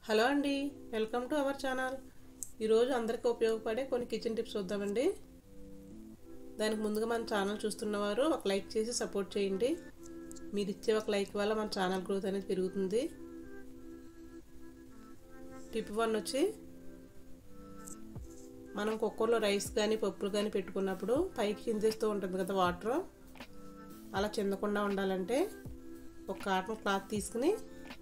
hello అండి welcome to our channel ఈరోజు అందరికీ ఉపయోగపడే కొన్ని కిచెన్ టిప్స్ చూద్దామండి దానికి ముందుగా మన ఛానల్ చూస్తున్నవారు ఒక లైక్ చేసి సపోర్ట్ చేయండి మీరు ఇచ్చే ఒక లైక్ వల్ల మన ఛానల్ గ్రోత్ అనేది పెరుగుతుంది టిప్ వన్ వచ్చి మనం కుక్కర్లో రైస్ కానీ పప్పులు కానీ పెట్టుకున్నప్పుడు పైకి చిందిస్తూ ఉంటుంది కదా వాటర్ అలా చెందకుండా ఉండాలంటే ఒక కాటన్ క్లాత్ తీసుకుని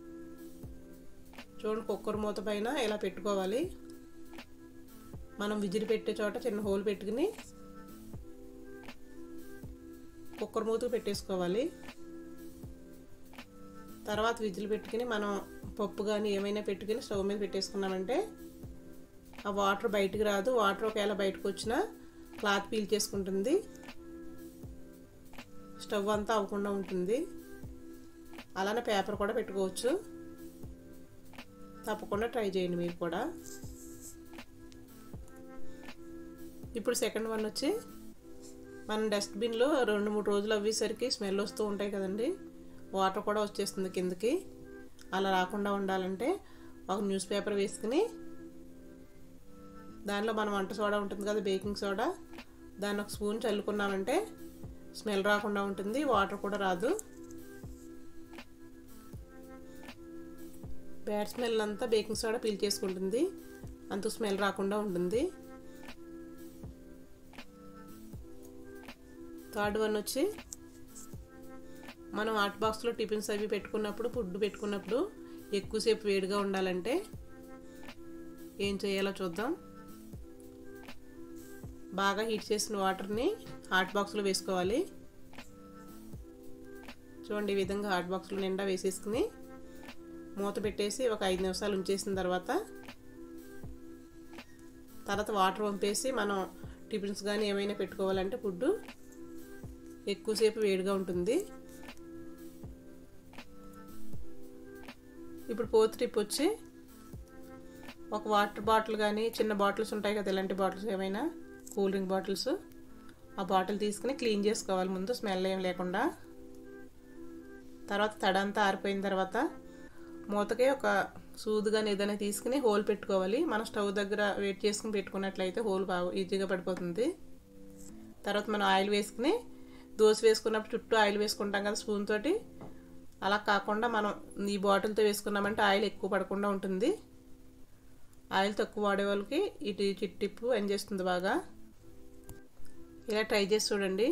చూడండి కుక్కర్ మూత పైన ఇలా పెట్టుకోవాలి మనం విజిల్ పెట్టే చోట చిన్న హోల్ పెట్టుకుని కుక్కర్ మూత పెట్టేసుకోవాలి తర్వాత విజిల్ పెట్టుకుని మనం పప్పు కానీ ఏమైనా పెట్టుకుని స్టవ్ మీద పెట్టేసుకున్నామంటే ఆ వాటర్ బయటికి రాదు వాటర్ ఒకవేళ బయటకు వచ్చినా క్లాత్ పీల్ చేసుకుంటుంది స్టవ్ అంతా అవ్వకుండా ఉంటుంది అలానే పేపర్ కూడా పెట్టుకోవచ్చు తప్పకుండా ట్రై చేయండి మీరు కూడా ఇప్పుడు సెకండ్ వన్ వచ్చి మనం డస్ట్బిన్లో రెండు మూడు రోజులు అవ్వేసరికి స్మెల్ వస్తూ ఉంటాయి కదండి వాటర్ కూడా వచ్చేస్తుంది కిందకి అలా రాకుండా ఉండాలంటే ఒక న్యూస్ పేపర్ వేసుకుని దానిలో మన వంట సోడా ఉంటుంది కదా బేకింగ్ సోడా దాన్ని ఒక స్పూన్ చల్లుకున్నామంటే స్మెల్ రాకుండా ఉంటుంది వాటర్ కూడా రాదు బ్యాడ్ స్మెల్ అంతా బేకింగ్ సోడా పీల్ చేసుకుంటుంది అంత స్మెల్ రాకుండా ఉంటుంది థర్డ్ వన్ వచ్చి మనం హాట్ బాక్స్లో టిఫిన్స్ అవి పెట్టుకున్నప్పుడు ఫుడ్ పెట్టుకున్నప్పుడు ఎక్కువసేపు వేడిగా ఉండాలంటే ఏం చేయాలో చూద్దాం బాగా హీట్ చేసిన వాటర్ని హాట్ బాక్స్లో వేసుకోవాలి చూడండి ఈ విధంగా హాట్ బాక్స్లో నిండా వేసేసుకుని మూత పెట్టేసి ఒక ఐదు నిమిషాలు ఉంచేసిన తర్వాత తర్వాత వాటర్ పంపేసి మనం టిఫిన్స్ కానీ ఏమైనా పెట్టుకోవాలంటే ఫుడ్ ఎక్కువసేపు వేడిగా ఉంటుంది ఇప్పుడు ఫోర్త్ టిప్ వచ్చి ఒక వాటర్ బాటిల్ కానీ చిన్న బాటిల్స్ ఉంటాయి కదా ఇలాంటి బాటిల్స్ ఏమైనా కూల్ డ్రింక్ బాటిల్స్ ఆ బాటిల్ తీసుకుని క్లీన్ చేసుకోవాలి ముందు స్మెల్ ఏం లేకుండా తర్వాత తడంతా ఆరిపోయిన తర్వాత మూతకి ఒక సూదు కానీ ఏదైనా తీసుకుని హోల్ పెట్టుకోవాలి మనం స్టవ్ దగ్గర వెయిట్ చేసుకుని పెట్టుకున్నట్లయితే హోల్ బాగా ఈజీగా పడిపోతుంది తర్వాత మనం ఆయిల్ వేసుకుని దోశ వేసుకున్నప్పుడు చుట్టూ ఆయిల్ వేసుకుంటాం కదా స్పూన్ తోటి అలా కాకుండా మనం ఈ బాటిల్తో వేసుకున్నామంటే ఆయిల్ ఎక్కువ పడకుండా ఉంటుంది ఆయిల్ తక్కువ వాడే వాళ్ళకి ఇటు చిట్ టిప్పు ఎండ్ చేస్తుంది బాగా ఇలా ట్రై చేసి చూడండి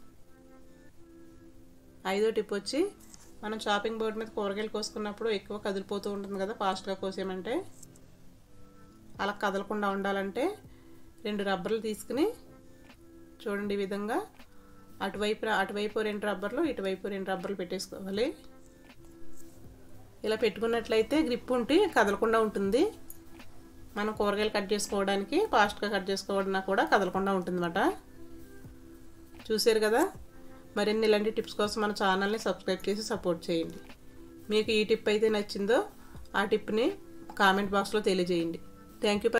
ఐదో టిప్ వచ్చి మనం షాపింగ్ బోర్డు మీద కూరగాయలు కోసుకున్నప్పుడు ఎక్కువ కదిలిపోతూ ఉంటుంది కదా ఫాస్ట్గా కోసేయమంటే అలా కదలకుండా ఉండాలంటే రెండు రబ్బర్లు తీసుకుని చూడండి ఈ విధంగా అటువైపు అటువైపు రెండు రబ్బర్లు ఇటువైపు రెండు రబ్బర్లు పెట్టేసుకోవాలి ఇలా పెట్టుకున్నట్లయితే గ్రిప్ ఉండి కదలకుండా ఉంటుంది మనం కూరగాయలు కట్ చేసుకోవడానికి ఫాస్ట్గా కట్ చేసుకోవడానికి కూడా కదలకుండా ఉంటుందన్నమాట చూసారు కదా మరిన్ని ఇలాంటి టిప్స్ కోసం మన ఛానల్ని సబ్స్క్రైబ్ చేసి సపోర్ట్ చేయండి మీకు ఈ టిప్ అయితే నచ్చిందో ఆ టిప్ని కామెంట్ బాక్స్లో తెలియజేయండి థ్యాంక్ యూ